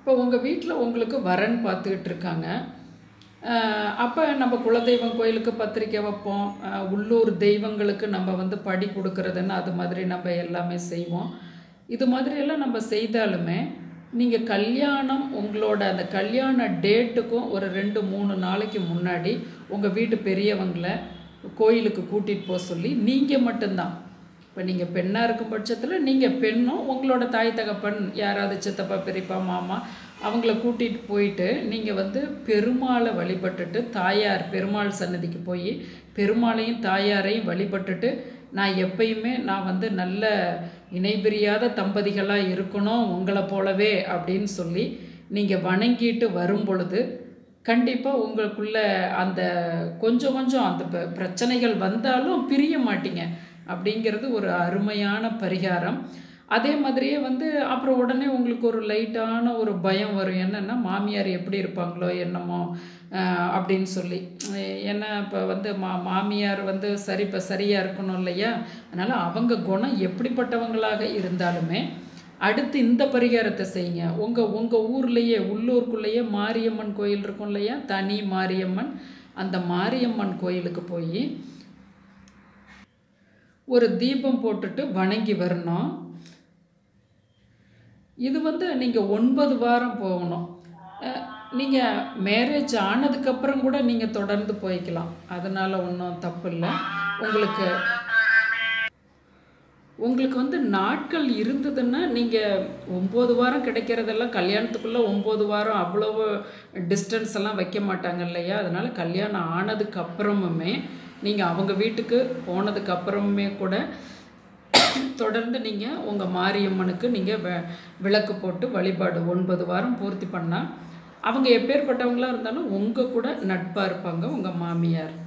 இப்போ உங்கள் வீட்டில் உங்களுக்கு வரன் பார்த்துக்கிட்டு இருக்காங்க அப்போ நம்ம குலதெய்வம் கோயிலுக்கு பத்திரிக்கை வைப்போம் அஹ் உள்ளூர் தெய்வங்களுக்கு நம்ம வந்து படி கொடுக்கறதுன்னு அது மாதிரி நம்ம எல்லாமே செய்வோம் இது மாதிரியெல்லாம் நம்ம செய்தாலுமே நீங்கள் கல்யாணம் உங்களோட அந்த கல்யாண டேட்டுக்கும் ஒரு ரெண்டு மூணு நாளைக்கு முன்னாடி உங்கள் வீட்டு பெரியவங்களை கோயிலுக்கு கூட்டிகிட்டு போக சொல்லி நீங்கள் மட்டும்தான் இப்போ நீங்கள் பெண்ணாக இருக்கும் பட்சத்தில் நீங்கள் பெண்ணும் உங்களோட தாய் தகப்பன் யாராவது சித்தப்பா பெரியப்பா மாமா அவங்கள கூட்டிகிட்டு போயிட்டு நீங்கள் வந்து பெருமாளை வழிபட்டுட்டு தாயார் பெருமாள் சன்னதிக்கு போய் பெருமாளையும் தாயாரையும் வழிபட்டுட்டு நான் எப்பயுமே நான் வந்து நல்ல இணைபிரியாத தம்பதிகளாக இருக்கணும் உங்களை போலவே அப்படின்னு சொல்லி நீங்கள் வணங்கிட்டு வரும் பொழுது கண்டிப்பாக உங்களுக்குள்ள அந்த கொஞ்சம் கொஞ்சம் அந்த ப- பிரச்சனைகள் வந்தாலும் பிரிய மாட்டீங்க அப்படிங்கிறது ஒரு அருமையான பரிகாரம் அதே மாதிரியே வந்து அப்புறம் உடனே உங்களுக்கு ஒரு லைட்டான ஒரு பயம் வரும் என்னென்னா மாமியார் எப்படி இருப்பாங்களோ என்னமோ அஹ், அப்படின்னு சொல்லி அஹ் ஏன்னா இப்போ வந்து மா மாமியார் வந்து சரி இப்போ சரியாக இருக்கணும் இல்லையா அதனால் அவங்க குணம் எப்படிப்பட்டவங்களாக இருந்தாலுமே அடுத்து இந்த பரிகாரத்தை செய்யுங்க உங்கள் உங்கள் ஊர்லேயே உள்ளூருக்குள்ளேயே மாரியம்மன் கோயில் இருக்கும் இல்லையா தனி மாரியம்மன் அந்த மாரியம்மன் கோயிலுக்கு போய் ஒரு தீபம் போட்டுட்டு வணங்கி வரணும் இது வந்து நீங்கள் ஒன்பது வாரம் போகணும் நீங்கள் மேரேஜ் ஆனதுக்கப்புறம் கூட நீங்கள் தொடர்ந்து போய்க்கலாம் அதனால் ஒன்றும் தப்பு இல்லை உங்களுக்கு உங்களுக்கு வந்து நாட்கள் இருந்ததுன்னா நீங்கள் ஒம்பது வாரம் கிடைக்கிறதெல்லாம் கல்யாணத்துக்குள்ளே ஒம்பது வாரம் அவ்வளவு டிஸ்டன்ஸ் எல்லாம் வைக்க மாட்டாங்க இல்லையா அதனால் கல்யாணம் ஆனதுக்கு அப்புறமுமே நீங்கள் அவங்க வீட்டுக்கு போனதுக்கு அப்புறமுமே கூட தொடர்ந்து நீங்கள் உங்கள் மாரியம்மனுக்கு நீங்கள் வெ விளக்கு போட்டு வழிபாடு ஒன்பது வாரம் பூர்த்தி பண்ணால் அவங்க எப்பேற்பட்டவங்களா இருந்தாலும் உங்கள் கூட நட்பாக இருப்பாங்க உங்கள் மாமியார்